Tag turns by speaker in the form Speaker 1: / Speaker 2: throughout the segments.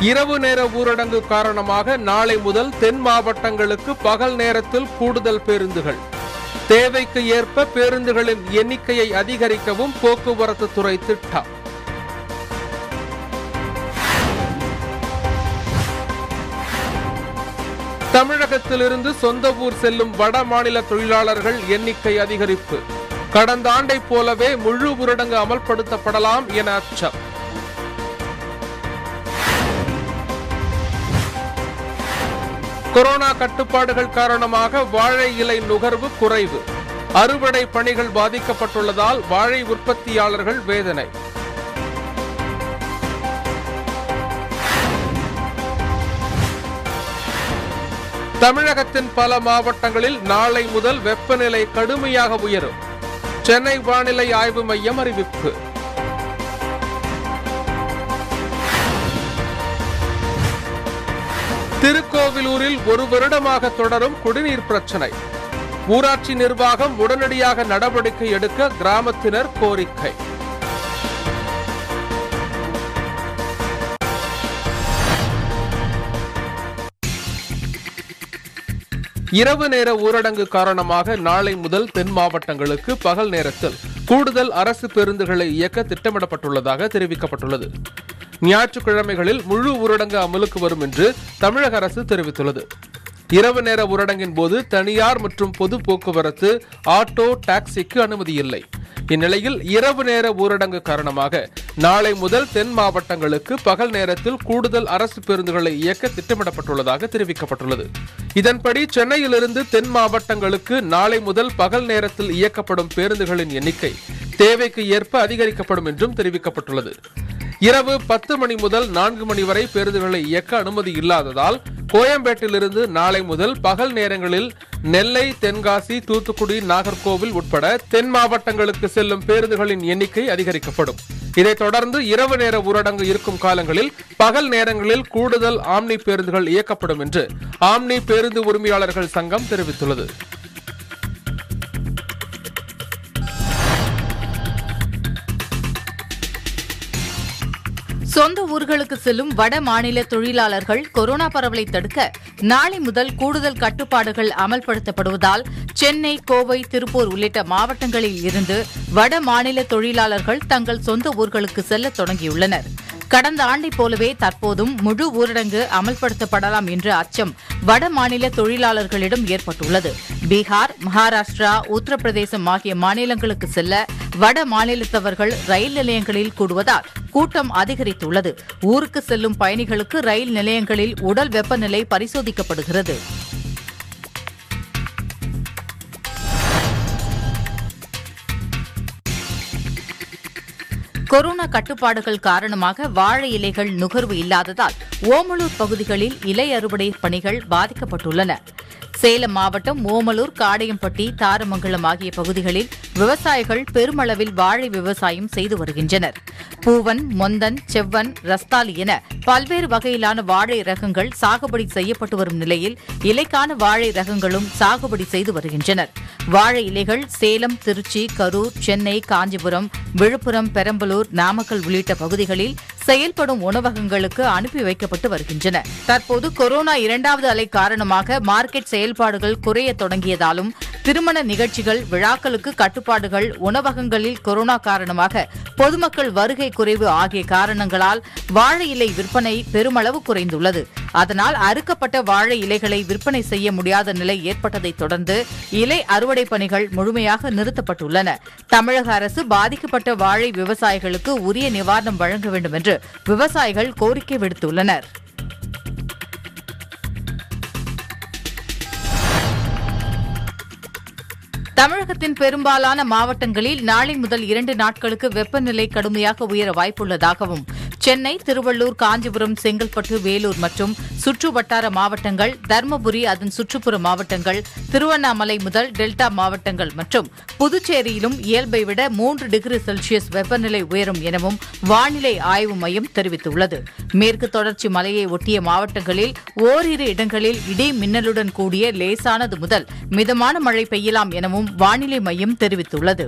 Speaker 1: இரவு நேர ஊரடங்கு காரணமாக நாளை முதல் தென் மாவட்டங்களுக்கு பகல் நேரத்தில் கூடுதல் பேருந்துகள் தேவைக்கு ஏற்ப பேருந்துகளின் எண்ணிக்கையை அதிகரிக்கவும் போக்குவரத்து துறை திட்டம் தமிழகத்திலிருந்து சொந்த ஊர் செல்லும் வட மாநில தொழிலாளர்கள் எண்ணிக்கை அதிகரிப்பு கடந்த ஆண்டைப் போலவே முழு ஊரடங்கு அமல்படுத்தப்படலாம் என அச்சம் கொரோனா கட்டுப்பாடுகள் காரணமாக வாழை இலை நுகர்வு குறைவு அறுவடை பணிகள் பாதிக்கப்பட்டுள்ளதால் வாழை உற்பத்தியாளர்கள் வேதனை தமிழகத்தின் பல மாவட்டங்களில் நாளை முதல் வெப்பநிலை கடுமையாக உயரும் சென்னை வானிலை ஆய்வு மையம் அறிவிப்பு திருக்கோவிலூரில் ஒரு வருடமாக தொடரும் குடிநீர் பிரச்சனை ஊராட்சி நிர்வாகம் உடனடியாக நடவடிக்கை எடுக்க கிராமத்தினர் கோரிக்கை இரவு நேர ஊரடங்கு காரணமாக நாளை முதல் தென் மாவட்டங்களுக்கு பகல் நேரத்தில் கூடுதல் அரசு பேருந்துகளை இயக்க திட்டமிடப்பட்டுள்ளதாக தெரிவிக்கப்பட்டுள்ளது ஞாயிற்றுக்கிழமைகளில் முழு ஊரடங்கு அமலுக்கு வரும் என்று தமிழக அரசு தெரிவித்துள்ளது இரவு நேர ஊரடங்கின் போது தனியார் மற்றும் பொது போக்குவரத்து ஆட்டோ டாக்ஸிக்கு அனுமதி இல்லை இந்நிலையில் இரவு நேர ஊரடங்கு காரணமாக நாளை முதல் தென் மாவட்டங்களுக்கு பகல் நேரத்தில் கூடுதல் அரசு பேருந்துகளை இயக்க திட்டமிடப்பட்டுள்ளதாக தெரிவிக்கப்பட்டுள்ளது இதன்படி சென்னையிலிருந்து தென் மாவட்டங்களுக்கு நாளை முதல் பகல் நேரத்தில் இயக்கப்படும் பேருந்துகளின் எண்ணிக்கை தேவைக்கு ஏற்ப அதிகரிக்கப்படும் என்றும் தெரிவிக்கப்பட்டுள்ளது இரவு பத்து மணி முதல் நான்கு மணி வரை பேருந்துகளை இயக்க அனுமதி இல்லாததால் கோயம்பேட்டிலிருந்து நாளை முதல் பகல் நேரங்களில் நெல்லை தென்காசி தூத்துக்குடி நாகர்கோவில் உட்பட தென் மாவட்டங்களுக்கு செல்லும் பேருந்துகளின் எண்ணிக்கை அதிகரிக்கப்படும் இதைத் தொடர்ந்து இரவு நேர ஊரடங்கு இருக்கும் காலங்களில் பகல் நேரங்களில் கூடுதல் ஆம்னி பேருந்துகள் இயக்கப்படும் என்று ஆம்னி பேருந்து உரிமையாளர்கள் சங்கம் தெரிவித்துள்ளது
Speaker 2: சொந்த ஊர்களுக்கு செல்லும் வட மாநில தொழிலாளர்கள் கொரோனா பரவலை தடுக்க நாளை முதல் கூடுதல் கட்டுப்பாடுகள் அமல்படுத்தப்படுவதால் சென்னை கோவை திருப்பூர் உள்ளிட்ட மாவட்டங்களில் இருந்து வட மாநில தொழிலாளர்கள் தங்கள் சொந்த ஊர்களுக்கு செல்ல தொடங்கியுள்ளனர் கடந்த ஆண்டைப் போலவே தற்போதும் முழு ஊரடங்கு அமல்படுத்தப்படலாம் என்ற அச்சம் வட மாநில தொழிலாளர்களிடம் ஏற்பட்டுள்ளது பீகார் மகாராஷ்டிரா உத்தரப்பிரதேசம் ஆகிய மாநிலங்களுக்கு செல்ல வட மாநிலத்தவர்கள் ரயில் நிலையங்களில் கூடுவதால் கூட்டம் அதிகரித்துள்ளது ஊருக்கு செல்லும் பயணிகளுக்கு ரயில் நிலையங்களில் உடல் வெப்பநிலை பரிசோதிக்கப்படுகிறது கொரோனா கட்டுப்பாடுகள் காரணமாக வாழை இலைகள் நுகர்வு இல்லாததால் ஓமலூர் பகுதிகளில் இலை அறுவடை பணிகள் பாதிக்கப்பட்டுள்ளன சேலம் மாவட்டம் ஓமலூர் காடையம்பட்டி தாரமங்கலம் ஆகிய பகுதிகளில் விவசாயிகள் பெருமளவில் வாழை விவசாயம் செய்து வருகின்றனர் பூவன் மொந்தன் செவ்வன் ரஸ்தாலி என பல்வேறு வகையிலான வாழை ரகங்கள் சாகுபடி செய்யப்பட்டு வரும் நிலையில் இலைக்கான வாழை ரகங்களும் சாகுபடி செய்து வருகின்றனர் வாழை இலைகள் சேலம் திருச்சி கரூர் சென்னை காஞ்சிபுரம் விழுப்புரம் பெரம்பலூர் நாமக்கல் உள்ளிட்ட பகுதிகளில் செயல்படும் உணவகங்களுக்கு அனுப்பி வைக்கப்பட்டு வருகின்றன தற்போது கொரோனா இரண்டாவது அலை காரணமாக மார்க்கெட் செயல்பாடுகள் குறைய தொடங்கியதாலும் திருமண நிகழ்ச்சிகள் விழாக்களுக்கு கட்டுப்பாடுகள் உணவகங்களில் கொரோனா காரணமாக பொதுமக்கள் வருகை குறைவு ஆகிய காரணங்களால் வாழை இலை விற்பனை பெருமளவு குறைந்துள்ளது அதனால் அறுக்கப்பட்ட வாழை இலைகளை விற்பனை செய்ய முடியாத நிலை ஏற்பட்டதைத் தொடர்ந்து இலை அறுவடை பணிகள் முழுமையாக நிறுத்தப்பட்டுள்ளன தமிழக அரசு பாதிக்கப்பட்ட வாழை விவசாயிகளுக்கு உரிய நிவாரணம் வழங்க வேண்டும் என்று விவசாயிகள் கோரிக்கை விடுத்துள்ளனர் தமிழகத்தின் பெரும்பாலான மாவட்டங்களில் நாளை முதல் இரண்டு நாட்களுக்கு வெப்பநிலை கடுமையாக உயர வாய்ப்புள்ளதாகவும் சென்னை திருவள்ளூர் காஞ்சிபுரம் செங்கல்பட்டு வேலூர் மற்றும் சுற்று வட்டார மாவட்டங்கள் தருமபுரி அதன் சுற்றுப்புற மாவட்டங்கள் திருவண்ணாமலை முதல் டெல்டா மாவட்டங்கள் மற்றும் புதுச்சேரியிலும் இயல்பை விட மூன்று டிகிரி செல்சியஸ் வெப்பநிலை உயரும் எனவும் வானிலை ஆய்வு மையம் தெரிவித்துள்ளது மேற்கு தொடர்ச்சி மலையை ஒட்டிய மாவட்டங்களில் ஓரிரு இடங்களில் இடி மின்னலுடன் கூடிய லேசானது முதல் மிதமான மழை பெய்யலாம் எனவும் வானிலை மையம் தெரிவித்துள்ளது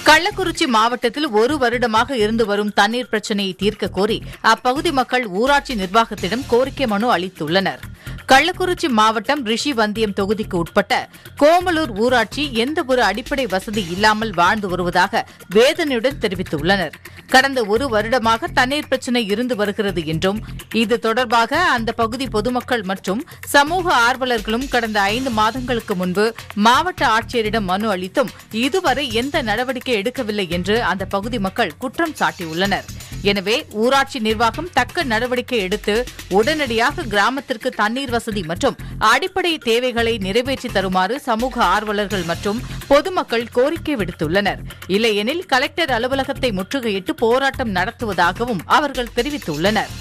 Speaker 2: கள்ளக்குறிச்சி மாவட்டத்தில் ஒரு வருடமாக இருந்து வரும் தண்ணீர் பிரச்சினையை தீர்க்க கோரி அப்பகுதி மக்கள் ஊராட்சி நிர்வாகத்திடம் கோரிக்கை மனு அளித்துள்ளனர் கள்ளக்குறிச்சி மாவட்டம் ரிஷிவந்தியம் தொகுதிக்கு உட்பட்ட கோமலூர் ஊராட்சி எந்த ஒரு அடிப்படை வசதி இல்லாமல் வாழ்ந்து வருவதாக வேதனையுடன் தெரிவித்துள்ளனர் கடந்த ஒரு வருடமாக தண்ணீர் பிரச்சினை இருந்து வருகிறது என்றும் இது தொடர்பாக அந்த பகுதி பொதுமக்கள் மற்றும் சமூக ஆர்வலர்களும் கடந்த ஐந்து மாதங்களுக்கு முன்பு மாவட்ட ஆட்சியரிடம் மனு அளித்தும் இதுவரை எந்த நடவடிக்கை எடுக்கவில்லை என்று அந்த பகுதி மக்கள் குற்றம் சாட்டியுள்ளனர் எனவே ஊராட்சி நிர்வாகம் தக்க நடவடிக்கை எடுத்து உடனடியாக கிராமத்திற்கு தண்ணீர் வசதி மற்றும் அடிப்படை தேவைகளை நிறைவேற்றி தருமாறு சமூக ஆர்வலர்கள் மற்றும் பொதுமக்கள் கோரிக்கை விடுத்துள்ளனர் இல்லையெனில் கலெக்டர் அலுவலகத்தை முற்றுகையிட்டு போராட்டம் நடத்துவதாகவும் அவர்கள் தெரிவித்துள்ளனர்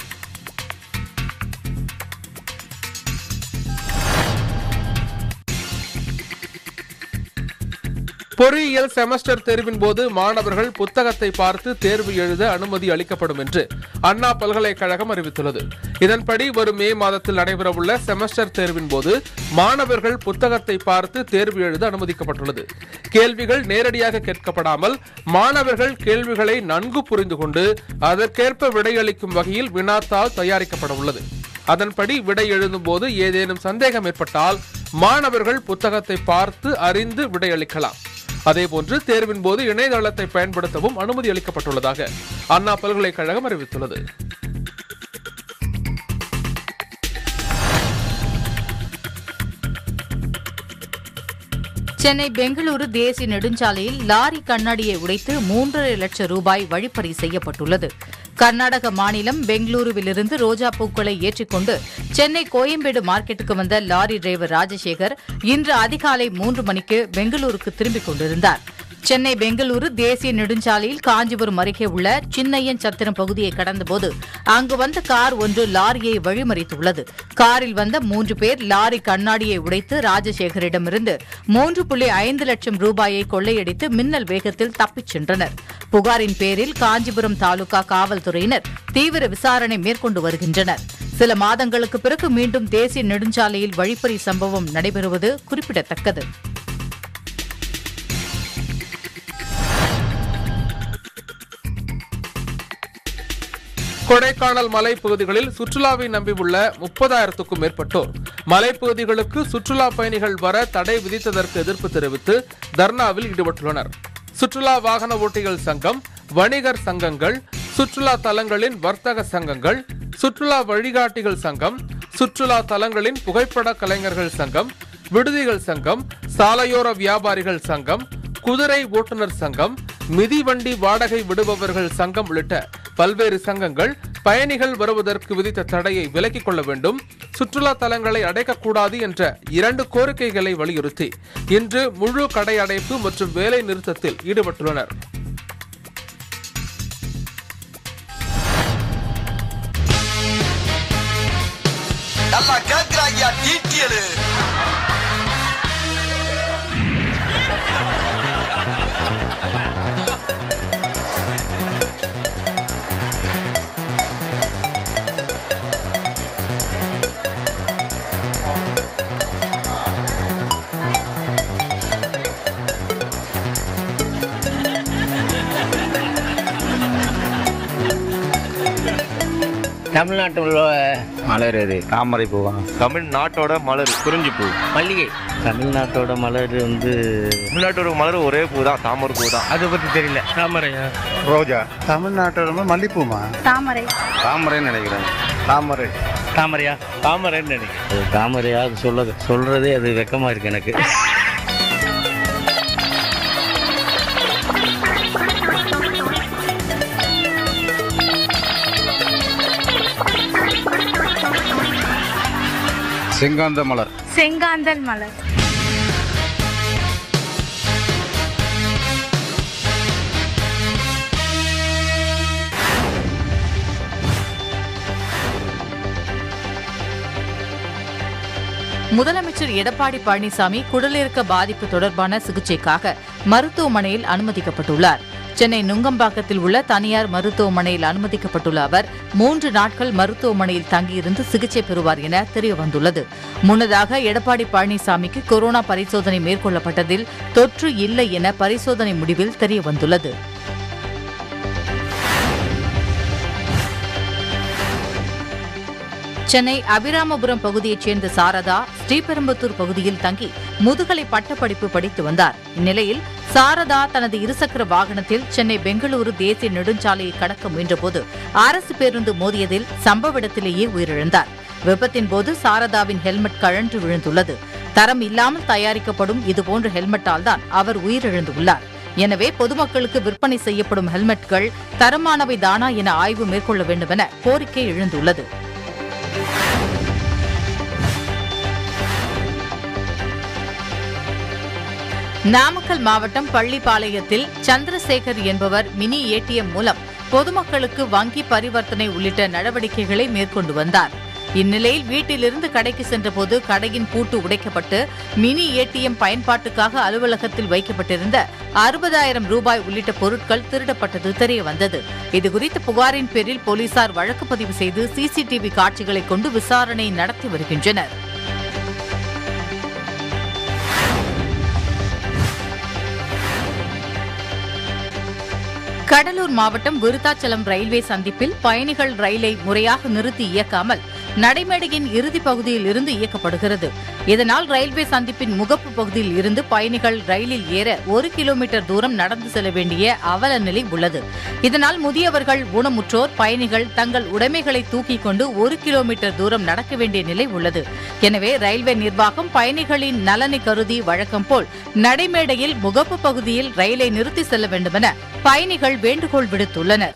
Speaker 1: பொறியியல் செமஸ்டர் தேர்வின் போது மாணவர்கள் புத்தகத்தை பார்த்து தேர்வு எழுத அனுமதி அளிக்கப்படும் என்று அண்ணா பல்கலைக்கழகம் அறிவித்துள்ளது இதன்படி வரும் மே மாதத்தில் நடைபெறவுள்ள செமஸ்டர் தேர்வின் போது மாணவர்கள் புத்தகத்தை பார்த்து தேர்வு எழுத அனுமதிக்கப்பட்டுள்ளது கேள்விகள் நேரடியாக கேட்கப்படாமல் மாணவர்கள் கேள்விகளை நன்கு புரிந்து கொண்டு அதற்கேற்ப விடையளிக்கும் வகையில் வினாத்தாள் தயாரிக்கப்பட உள்ளது அதன்படி விடை எழுதும் போது ஏதேனும் சந்தேகம் ஏற்பட்டால் மாணவர்கள் புத்தகத்தை பார்த்து அறிந்து விடையளிக்கலாம் அதேபோன்று தேர்வின் போது இணையதளத்தை பயன்படுத்தவும் அனுமதி அளிக்கப்பட்டுள்ளதாக அண்ணா பல்கலைக்கழகம் அறிவித்துள்ளது
Speaker 2: சென்னை பெங்களூரு தேசிய நெடுஞ்சாலையில் லாரி கண்ணாடியை உடைத்து மூன்றரை லட்சம் ரூபாய் வழிப்பறி செய்யப்பட்டுள்ளது கர்நாடக மாநிலம் பெங்களூருவிலிருந்து ரோஜா பூக்களை ஏற்றிக்கொண்டு சென்னை கோயம்பேடு மார்க்கெட்டுக்கு வந்த லாரி டிரைவர் ராஜசேகர் இன்று அதிகாலை மூன்று மணிக்கு பெங்களூருக்கு திரும்பிக் கொண்டிருந்தார் சென்னை பெங்களூரு தேசிய நெடுஞ்சாலையில் காஞ்சிபுரம் அருகே உள்ள சின்னையன் சத்திரம் பகுதியை கடந்தபோது அங்கு வந்த கார் ஒன்று லாரியை வழிமறித்துள்ளது காரில் வந்த மூன்று பேர் லாரி கண்ணாடியை உடைத்து ராஜசேகரிடமிருந்து மூன்று புள்ளி ஐந்து லட்சம் ரூபாயை கொள்ளையடித்து மின்னல் வேகத்தில் தப்பிச் சென்றனர் புகாரின் பேரில் காஞ்சிபுரம் தாலுகா காவல்துறையினர் தீவிர விசாரணை மேற்கொண்டு வருகின்றனர் சில மாதங்களுக்கு பிறகு மீண்டும் தேசிய நெடுஞ்சாலையில் வழிப்பறி சம்பவம் நடைபெறுவது குறிப்பிடத்தக்கது
Speaker 1: கொடைக்கானல் மலைப்பகுதிகளில் சுற்றுலாவை நம்பியுள்ள முப்பதாயிரத்துக்கும் மேற்பட்டோர் மலைப்பகுதிகளுக்கு சுற்றுலா பயணிகள் வர தடை விதித்ததற்கு எதிர்ப்பு தெரிவித்து தர்ணாவில் ஈடுபட்டுள்ளனர் சுற்றுலா வாகன ஓட்டிகள் சங்கம் வணிகர் சங்கங்கள் சுற்றுலா தலங்களின் வர்த்தக சங்கங்கள் சுற்றுலா வழிகாட்டிகள் சங்கம் சுற்றுலா தலங்களின் புகைப்பட கலைஞர்கள் சங்கம் விடுதிகள் சங்கம் சாலையோர வியாபாரிகள் சங்கம் குதிரை ஓட்டுநர் சங்கம் மிதிவண்டி வாடகை விடுபவர்கள் சங்கம் உள்ளிட்ட பல்வேறு சங்கங்கள் பயணிகள் வருவதற்கு விதித்த தடையை விலக்கிக் கொள்ள வேண்டும் சுற்றுலா தலங்களை அடைக்கக்கூடாது என்ற இரண்டு கோரிக்கைகளை வலியுறுத்தி இன்று முழு கடை அடைப்பு மற்றும் வேலை நிறுத்தத்தில் ஈடுபட்டுள்ளனர்
Speaker 3: நல்லா கேக்குறாங்க டீட்டியலு
Speaker 4: தமிழ்நாட்டில் உள்ள மலர் எது தாமரை பூவா
Speaker 5: தமிழ்நாட்டோட மலர் குறிஞ்சி பூ
Speaker 4: மல்லிகை தமிழ்நாட்டோட மலர் வந்து
Speaker 5: தமிழ்நாட்டோட மலர் ஒரே பூ தான் தாமரை பூ தான்
Speaker 4: அதை பற்றி தெரியல தாமரையா
Speaker 6: ரோஜா தமிழ்நாட்டோட மல்லிப்பூமா
Speaker 7: தாமரை
Speaker 6: தாமரைன்னு நினைக்கிறேன் தாமரை
Speaker 4: தாமரையா தாமரைன்னு நினைக்கிறேன் தாமரையா அது சொல்ல சொல்றதே அது வெக்கமா இருக்கு எனக்கு
Speaker 6: செங்காந்த மலர்
Speaker 7: செங்காந்தல் மலர்
Speaker 2: முதலமைச்சர் எடப்பாடி பழனிசாமி குடலிறக்க பாதிப்பு தொடர்பான சிகிச்சைக்காக மருத்துவமனையில் அனுமதிக்கப்பட்டுள்ளார் சென்னை நுங்கம்பாக்கத்தில் உள்ள தனியார் மருத்துவமனையில் அனுமதிக்கப்பட்டுள்ள அவர் மூன்று நாட்கள் மருத்துவமனையில் தங்கியிருந்து சிகிச்சை பெறுவார் என தெரியவந்துள்ளது முன்னதாக எடப்பாடி பழனிசாமிக்கு கொரோனா பரிசோதனை மேற்கொள்ளப்பட்டதில் தொற்று இல்லை என பரிசோதனை முடிவில் தெரியவந்துள்ளது சென்னை அபிராமபுரம் பகுதியைச் சேர்ந்த சாரதா ஸ்ரீபெரும்புத்தூர் பகுதியில் தங்கி முதுகலை பட்டப்படிப்பு படித்து வந்தார் இந்நிலையில் சாரதா தனது இருசக்கர வாகனத்தில் சென்னை பெங்களூரு தேசிய நெடுஞ்சாலையை கடக்க முயன்றபோது அரசு பேருந்து மோதியதில் சம்பவ இடத்திலேயே உயிரிழந்தார் விபத்தின் போது சாரதாவின் ஹெல்மெட் கழன்று விழுந்துள்ளது தரம் இல்லாமல் தயாரிக்கப்படும் இதுபோன்ற ஹெல்மெட்டால் தான் அவர் உயிரிழந்துள்ளார் எனவே பொதுமக்களுக்கு விற்பனை செய்யப்படும் ஹெல்மெட்கள் தரமானவை தானா என ஆய்வு மேற்கொள்ள வேண்டுமென கோரிக்கை எழுந்துள்ளது நாமக்கல் மாவட்டம் பள்ளிப்பாளையத்தில் சந்திரசேகர் என்பவர் மினி ஏடிஎம் மூலம் பொதுமக்களுக்கு வங்கி பரிவர்த்தனை உள்ளிட்ட நடவடிக்கைகளை மேற்கொண்டு வந்தார் இந்நிலையில் வீட்டிலிருந்து கடைக்கு சென்றபோது கடையின் பூட்டு உடைக்கப்பட்டு மினி ஏடிஎம் பயன்பாட்டுக்காக அலுவலகத்தில் வைக்கப்பட்டிருந்த அறுபதாயிரம் ரூபாய் உள்ளிட்ட பொருட்கள் திருடப்பட்டது தெரியவந்தது இதுகுறித்த புகாரின் பேரில் போலீசார் வழக்கு பதிவு செய்து சிசிடிவி காட்சிகளை கொண்டு விசாரணை நடத்தி வருகின்றனர் கடலூர் மாவட்டம் விருத்தாச்சலம் ரயில்வே சந்திப்பில் பயணிகள் ரயிலை முறையாக நிறுத்தி இயக்காமல் நடைமேடையின் இறுதி பகுதியில் இருந்து இயக்கப்படுகிறது இதனால் ரயில்வே சந்திப்பின் முகப்பு பகுதியில் இருந்து பயணிகள் ரயிலில் ஏற ஒரு கிலோமீட்டர் தூரம் நடந்து செல்ல வேண்டிய அவல நிலை உள்ளது இதனால் முதியவர்கள் ஊனமுற்றோர் பயணிகள் தங்கள் உடைமைகளை தூக்கிக் கொண்டு ஒரு கிலோமீட்டர் தூரம் நடக்க வேண்டிய நிலை உள்ளது எனவே ரயில்வே நிர்வாகம் பயணிகளின் நலனை கருதி வழக்கம் போல் நடைமேடையில் முகப்பு பகுதியில் ரயிலை நிறுத்தி செல்ல வேண்டுமென பயணிகள் வேண்டுகோள் விடுத்துள்ளனர்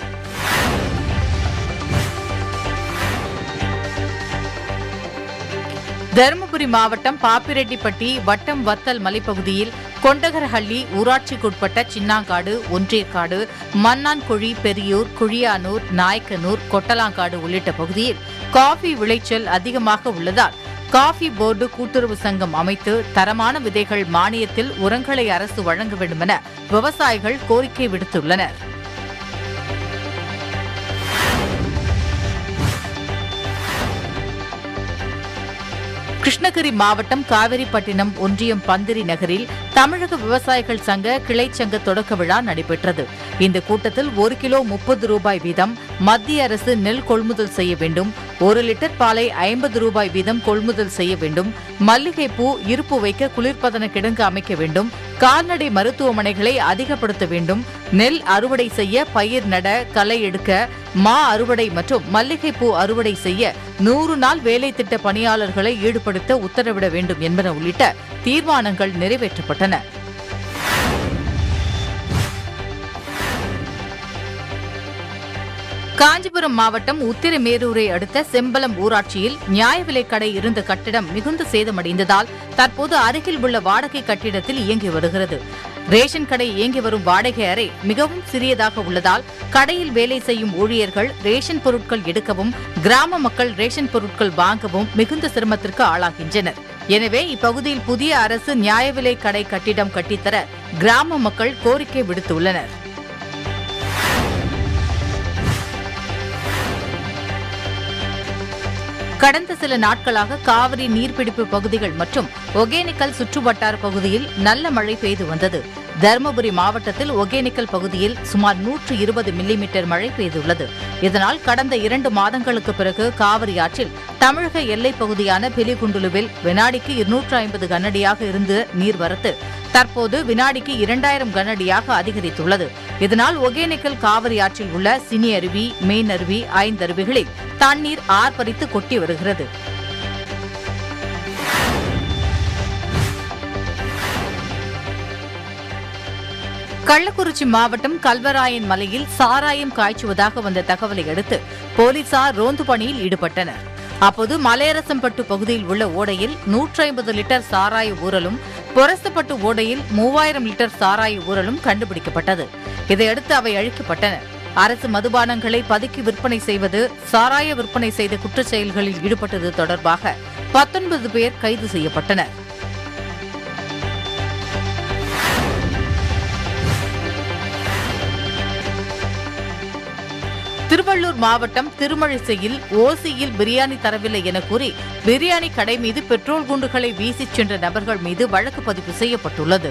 Speaker 2: தருமபுரி மாவட்டம் பாப்பிரெட்டிப்பட்டி வட்டம் வத்தல் மலைப்பகுதியில் கொண்டகரஹள்ளி ஊராட்சிக்குட்பட்ட சின்னாங்காடு ஒன்றேற்காடு மன்னான்குழி பெரியூர் குழியானூர் நாயக்கனூர் கொட்டலாங்காடு உள்ளிட்ட பகுதியில் காஃபி விளைச்சல் அதிகமாக உள்ளதால் காஃபி போர்டு கூட்டுறவு சங்கம் அமைத்து தரமான விதைகள் மானியத்தில் உரங்களை அரசு வழங்க வேண்டுமென விவசாயிகள் கோரிக்கை விடுத்துள்ளனர் கிருஷ்ணகிரி மாவட்டம் காவிரிப்பட்டினம் ஒன்றியம் பந்திரி நகரில் தமிழக விவசாயிகள் சங்க கிளைச்சங்க தொடக்க விழா நடைபெற்றது இந்த கூட்டத்தில் ஒரு கிலோ முப்பது ரூபாய் வீதம் மத்திய அரசு நெல் கொள்முதல் செய்ய வேண்டும் ஒரு லிட்டர் பாலை ஐம்பது ரூபாய் வீதம் கொள்முதல் செய்ய வேண்டும் மல்லிகை பூ இருப்பு வைக்க குளிர்பதன கிடங்கு அமைக்க வேண்டும் கால்நடை மருத்துவமனைகளை அதிகப்படுத்த வேண்டும் நெல் அறுவடை செய்ய பயிர் நட களை எடுக்க மா அறுவடை மற்றும் மல்லிகை பூ அறுவடை செய்ய நூறு நாள் வேலை திட்ட பணியாளர்களை ஈடுபடுத்த உத்தரவிட வேண்டும் என்பன உள்ளிட்ட தீர்மானங்கள் நிறைவேற்றப்பட்டன காஞ்சிபுரம் மாவட்டம் உத்திரமேரூரை அடுத்த செம்பலம் ஊராட்சியில் நியாய விலைக் கடை இருந்த கட்டிடம் மிகுந்த சேதமடைந்ததால் தற்போது அருகில் உள்ள வாடகை கட்டிடத்தில் இயங்கி வருகிறது ரேஷன் கடை இயங்கி வரும் வாடகை அறை மிகவும் சிறியதாக உள்ளதால் கடையில் வேலை செய்யும் ஊழியர்கள் ரேஷன் பொருட்கள் எடுக்கவும் கிராம மக்கள் ரேஷன் பொருட்கள் வாங்கவும் மிகுந்த சிரமத்திற்கு ஆளாகின்றனர் எனவே இப்பகுதியில் புதிய அரசு நியாய விலைக் கடை கட்டிடம் கட்டித்தர கிராம மக்கள் கோரிக்கை விடுத்துள்ளனர் கடந்த சில நாட்களாக காவிரி நீர்பிடிப்பு பகுதிகள் மற்றும் ஒகேனக்கல் சுற்றுவட்டார பகுதியில் நல்ல மழை பெய்து வந்தது தருமபுரி மாவட்டத்தில் ஒகேனக்கல் பகுதியில் சுமார் நூற்று இருபது மில்லிமீட்டர் மழை பெய்துள்ளது இதனால் கடந்த இரண்டு மாதங்களுக்கு பிறகு காவிரி ஆற்றில் தமிழக எல்லைப் பகுதியான பிலிகுண்டுலுவில் வினாடிக்கு இருநூற்று ஐம்பது கனஅடியாக இருந்து நீர்வரத்து தற்போது வினாடிக்கு இரண்டாயிரம் கனஅடியாக அதிகரித்துள்ளது இதனால் ஒகேனக்கல் காவிரி ஆற்றில் உள்ள சினி அருவி மெயின் அருவி ஐந்தருவிகளில் தண்ணீர் ஆர்ப்பரித்து கொட்டி வருகிறது கள்ளக்குறிச்சி மாவட்டம் கல்வராயன் மலையில் சாராயம் காய்ச்சுவதாக வந்த தகவலை அடுத்து போலீசார் ரோந்து பணியில் ஈடுபட்டனர் அப்போது மலையரசம்பட்டு பகுதியில் உள்ள ஓடையில் நூற்றி ஐம்பது லிட்டர் சாராய ஊரலும் பொரசப்பட்டு ஓடையில் மூவாயிரம் லிட்டர் சாராய ஊரலும் கண்டுபிடிக்கப்பட்டது இதையடுத்து அவை அழிக்கப்பட்டன அரசு மதுபானங்களை பதுக்கி விற்பனை செய்வது சாராய விற்பனை செய்த குற்றச் செயல்களில் ஈடுபட்டது தொடர்பாக பத்தொன்பது பேர் கைது செய்யப்பட்டனர் திருவள்ளூர் மாவட்டம் திருமழிசையில் ஓசியில் பிரியாணி தரவில்லை என கூறி பிரியாணி கடை மீது பெட்ரோல் குண்டுகளை வீசிச் சென்ற நபர்கள் மீது வழக்கு பதிவு செய்யப்பட்டுள்ளது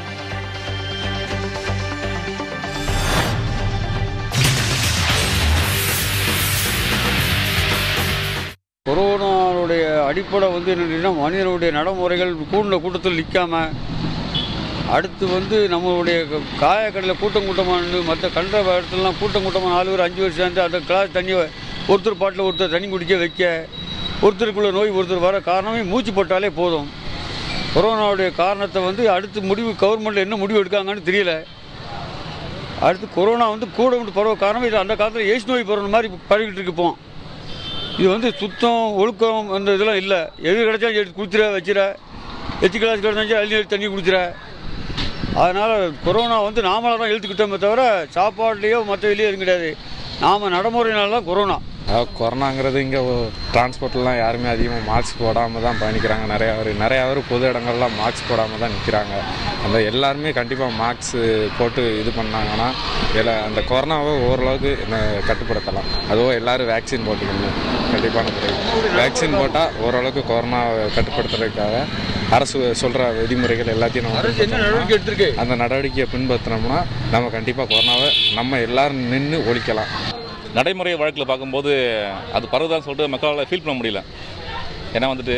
Speaker 7: கொரோனாவுடைய அடிப்படை வந்து என்னன்னா மனிதனுடைய நடைமுறைகள் கூண்ட கூட்டத்தில் நிற்காம அடுத்து வந்து நம்மளுடைய க- காயக்கடையில் கூட்டம் கூட்டமாக நின்று மற்ற கண்ட இடத்துலலாம் கூட்டம் கூட்டமாக நாலு பேர் அஞ்சு பேர் சேர்ந்து அந்த கிளாஸ் தண்ணியை ஒருத்தர் பாட்டில் ஒருத்தர் தண்ணி குடிக்க வைக்க ஒருத்தருக்குள்ள நோய் ஒருத்தர் வர காரணமே மூச்சு போட்டாலே போதும் கொரோனாவுடைய காரணத்தை வந்து அடுத்து முடிவு கவர்மெண்ட் என்ன முடிவு எடுக்காங்கன்னு தெரியல அடுத்து கொரோனா வந்து கூட விட்டு பரவ காரணம் இது அந்த காலத்தில் ஏசு நோய் பரவுன மாதிரி பரவிக்கிட்டு இருக்கு இப்போ இது வந்து சுத்தம் ஒழுக்கம் அந்த இதெல்லாம் இல்லை எது கிடைச்சா எடுத்து குடிச்சிட வச்சிட எச்சு கிளாஸ் கிடந்தாச்சும் அள்ளி எடுத்து தண்ணி குடிச்சிட அதனால் கொரோனா வந்து நாமளாக தான் இழுத்துக்கிட்டோமே தவிர சாப்பாடுலேயோ மற்ற இதுலேயோ எதுவும் கிடையாது நாம் நடைமுறையினால தான் கொரோனா
Speaker 8: அதாவது கொரோனாங்கிறது இங்கே டிரான்ஸ்போர்ட்லாம் யாருமே அதிகமாக மாஸ்க் போடாமல் தான் பயணிக்கிறாங்க நிறையா பேர் நிறையா பேர் பொது இடங்கள்லாம் மாஸ்க் போடாமல் தான் நிற்கிறாங்க அந்த எல்லாருமே கண்டிப்பாக மாஸ்க் போட்டு இது பண்ணாங்கன்னா இதில் அந்த கொரோனாவை ஓரளவுக்கு என்ன கட்டுப்படுத்தலாம் அதுவும் எல்லாரும் வேக்சின் போட்டுக்கணும் கண்டிப்பான முறை வேக்சின் போட்டால் ஓரளவுக்கு கொரோனாவை கட்டுப்படுத்துறதுக்காக அரசு சொல்கிற விதிமுறைகள் எல்லாத்தையும் நம்ம
Speaker 7: அரசு என்ன நடவடிக்கை எடுத்திருக்கு
Speaker 8: அந்த நடவடிக்கையை பின்பற்றினோம்னா நம்ம கண்டிப்பாக கொரோனாவை நம்ம எல்லாரும் நின்று ஒழிக்கலாம்
Speaker 9: நடைமுறை வழக்கில் பார்க்கும்போது அது பரவுதான்னு சொல்லிட்டு மக்களால் ஃபீல் பண்ண முடியல ஏன்னா வந்துட்டு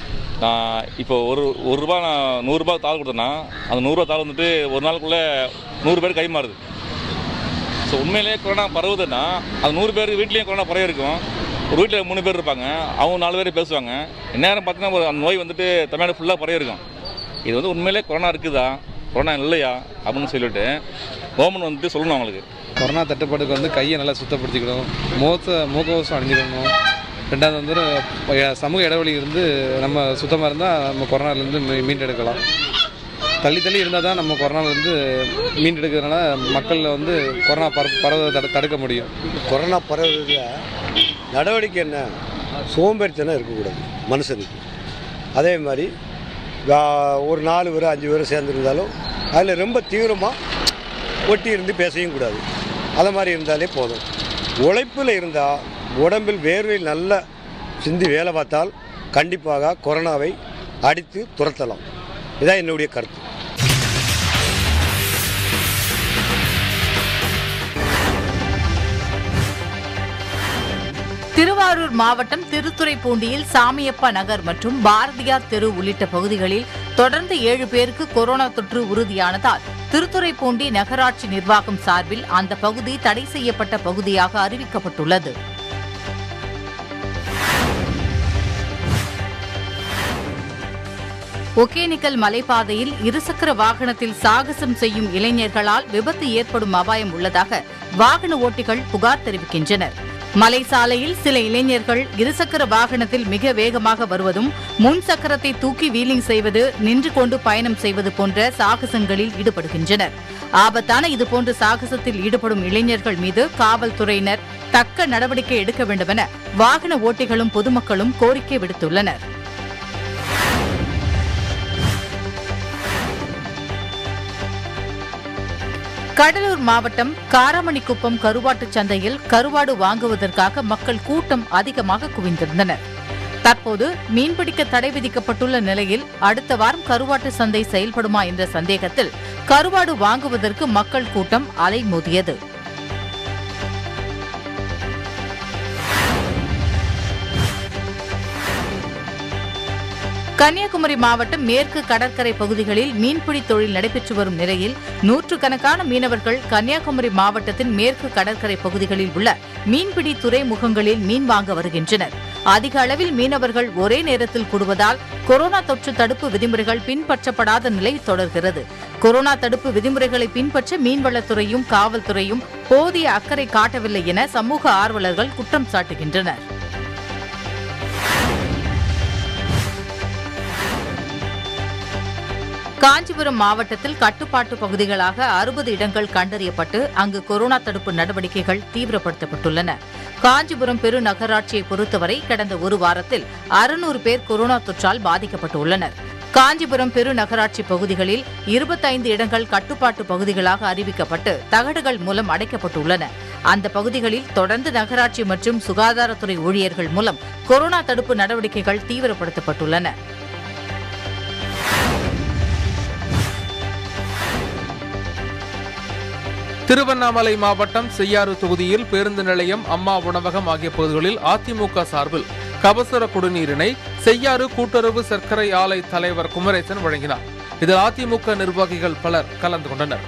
Speaker 9: நான் இப்போ ஒரு ஒரு ரூபா நான் நூறுரூபா தாள் கொடுத்தேன்னா அந்த நூறுரூவா தாள் வந்துட்டு ஒரு நாளுக்குள்ளே நூறு பேர் கை மாறுது ஸோ உண்மையிலேயே கொரோனா பரவுதுன்னா அது நூறு பேர் வீட்லேயும் கொரோனா பரவி இருக்கும் ஒரு வீட்டில் மூணு பேர் இருப்பாங்க அவங்க நாலு பேர் பேசுவாங்க நேரம் பார்த்தீங்கன்னா ஒரு அந்த நோய் வந்துட்டு தமிழ்நாடு ஃபுல்லாக பரவி இருக்கும் இது வந்து உண்மையிலே கொரோனா இருக்குதா கொரோனா இல்லையா அப்படின்னு சொல்லிட்டு கவர்மெண்ட் வந்துட்டு சொல்லணும் அவங்களுக்கு
Speaker 10: கொரோனா தட்டுப்பாடுக்கு வந்து கையை நல்லா சுத்தப்படுத்திக்கணும் முகத்தை முகக்கவசம் அணிஞ்சிடணும் ரெண்டாவது வந்து அஹ், சமூக இடைவெளி இருந்து நம்ம சுத்தமாக இருந்தால் நம்ம கொரோனாலேருந்து மீ மீண்டெடுக்கலாம் தள்ளி தள்ளி இருந்தால் தான் நம்ம கொரோனாலேருந்து மீண்டெடுக்கிறதுனால மக்களில் வந்து கொரோனா பர பரவ தடு தடுக்க முடியும்
Speaker 11: கொரோனா பரவுறதுல நடவடிக்கை என்ன சோம்பேறித்தனம் இருக்கக்கூடாது மனுஷனுக்கு அதே மாதிரி வா- ஒரு நாலு பேர் அஞ்சு பேர் சேர்ந்துருந்தாலும் அதில் ரொம்ப தீவிரமாக ஒட்டி இருந்து பேசவும் கூடாது அதை மாதிரி இருந்தாலே போதும் உழைப்பில் இருந்தால் உடம்பில் வேர்வையில் நல்லா சிந்தி வேலை பார்த்தால் கண்டிப்பாக கொரோனாவை அடித்து துரத்தலாம் இதான் என்னுடைய கருத்து
Speaker 2: திருவாரூர் மாவட்டம் திருத்துறைப்பூண்டியில் சாமியப்பா நகர் மற்றும் பாரதியார் தெரு உள்ளிட்ட பகுதிகளில் தொடர்ந்து ஏழு பேருக்கு கொரோனா தொற்று உறுதியானதால் திருத்துறைப்பூண்டி நகராட்சி நிர்வாகம் சார்பில் அந்த பகுதி தடை செய்யப்பட்ட பகுதியாக அறிவிக்கப்பட்டுள்ளது ஒகேனிக்கல் மலைப்பாதையில் இருசக்கர வாகனத்தில் சாகசம் செய்யும் இளைஞர்களால் விபத்து ஏற்படும் அபாயம் உள்ளதாக வாகன ஓட்டிகள் புகார் தெரிவிக்கின்றனர் மலை சாலையில் சில இளைஞர்கள் இருசக்கர வாகனத்தில் மிக வேகமாக வருவதும் முன் சக்கரத்தை தூக்கி வீலிங் செய்வது நின்று கொண்டு பயணம் செய்வது போன்ற சாகசங்களில் ஈடுபடுகின்றனர் ஆபத்தான இதுபோன்ற சாகசத்தில் ஈடுபடும் இளைஞர்கள் மீது காவல்துறையினர் தக்க நடவடிக்கை எடுக்க வேண்டுமென வாகன ஓட்டிகளும் பொதுமக்களும் கோரிக்கை விடுத்துள்ளனர் கடலூர் மாவட்டம் காராமணிக்குப்பம் கருவாட்டுச் சந்தையில் கருவாடு வாங்குவதற்காக மக்கள் கூட்டம் அதிகமாக குவிந்திருந்தனர் தற்போது மீன்பிடிக்க தடை விதிக்கப்பட்டுள்ள நிலையில் அடுத்த வாரம் கருவாட்டு சந்தை செயல்படுமா என்ற சந்தேகத்தில் கருவாடு வாங்குவதற்கு மக்கள் கூட்டம் அலைமோதியது கன்னியாகுமரி மாவட்டம் மேற்கு கடற்கரை பகுதிகளில் மீன்பிடி தொழில் நடைபெற்று வரும் நிலையில் நூற்றுக்கணக்கான மீனவர்கள் கன்னியாகுமரி மாவட்டத்தின் மேற்கு கடற்கரை பகுதிகளில் உள்ள மீன்பிடி துறைமுகங்களில் மீன் வாங்க வருகின்றனர் அதிக அளவில் மீனவர்கள் ஒரே நேரத்தில் கூடுவதால் கொரோனா தொற்று தடுப்பு விதிமுறைகள் பின்பற்றப்படாத நிலை தொடர்கிறது கொரோனா தடுப்பு விதிமுறைகளை பின்பற்ற மீன்வளத்துறையும் காவல்துறையும் போதிய அக்கறை காட்டவில்லை என சமூக ஆர்வலர்கள் குற்றம் சாட்டுகின்றனர் காஞ்சிபுரம் மாவட்டத்தில் கட்டுப்பாட்டு பகுதிகளாக அறுபது இடங்கள் கண்டறியப்பட்டு அங்கு கொரோனா தடுப்பு நடவடிக்கைகள் தீவிரப்படுத்தப்பட்டுள்ளன காஞ்சிபுரம் பெருநகராட்சியை பொறுத்தவரை கடந்த ஒரு வாரத்தில் அறுநூறு பேர் கொரோனா தொற்றால் பாதிக்கப்பட்டுள்ளனர் காஞ்சிபுரம் பெருநகராட்சி பகுதிகளில் இருபத்தைந்து இடங்கள் கட்டுப்பாட்டு பகுதிகளாக அறிவிக்கப்பட்டு தகடுகள் மூலம் அடைக்கப்பட்டுள்ளன அந்த பகுதிகளில் தொடர்ந்து நகராட்சி மற்றும் சுகாதாரத்துறை ஊழியர்கள் மூலம் கொரோனா தடுப்பு நடவடிக்கைகள் தீவிரப்படுத்தப்பட்டுள்ளன
Speaker 1: திருவண்ணாமலை மாவட்டம் செய்யாறு தொகுதியில் பேருந்து நிலையம் அம்மா உணவகம் ஆகிய பகுதிகளில் அதிமுக சார்பில் கபசுர குடிநீரினை செய்யாறு கூட்டுறவு சர்க்கரை ஆலை தலைவர் குமரேசன் வழங்கினார் இதில் அதிமுக நிர்வாகிகள் பலர் கலந்து கொண்டனர்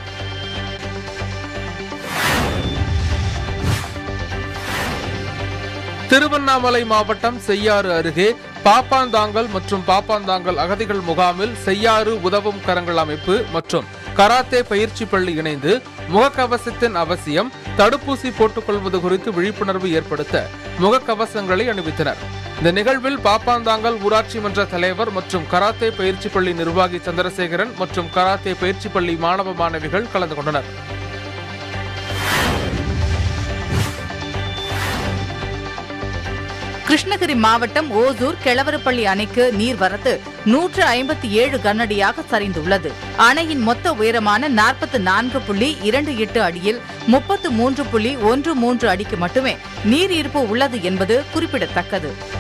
Speaker 1: திருவண்ணாமலை மாவட்டம் செய்யாறு அருகே பாப்பாந்தாங்கல் மற்றும் பாப்பாந்தாங்கல் அகதிகள் முகாமில் செய்யாறு உதவும் கரங்கள் அமைப்பு மற்றும் கராத்தே பயிற்சி பள்ளி இணைந்து முகக்கவசத்தின் அவசியம் தடுப்பூசி போட்டுக் கொள்வது குறித்து விழிப்புணர்வு ஏற்படுத்த முகக்கவசங்களை அணிவித்தனர் இந்த நிகழ்வில் பாப்பாந்தாங்கல் ஊராட்சி மன்ற தலைவர் மற்றும் கராத்தே பயிற்சி பள்ளி நிர்வாகி சந்திரசேகரன் மற்றும் கராத்தே பயிற்சி பள்ளி மாணவ மாணவிகள் கலந்து கொண்டனர்
Speaker 2: கிருஷ்ணகிரி மாவட்டம் ஓசூர் கிழவரப்பள்ளி அணைக்கு நீர்வரத்து நூற்று ஐம்பத்தி ஏழு கனஅடியாக சரிந்துள்ளது அணையின் மொத்த உயரமான நாற்பத்தி நான்கு புள்ளி இரண்டு எட்டு அடியில் முப்பத்து மூன்று புள்ளி ஒன்று மூன்று அடிக்கு மட்டுமே நீர் இருப்பு உள்ளது என்பது குறிப்பிடத்தக்கது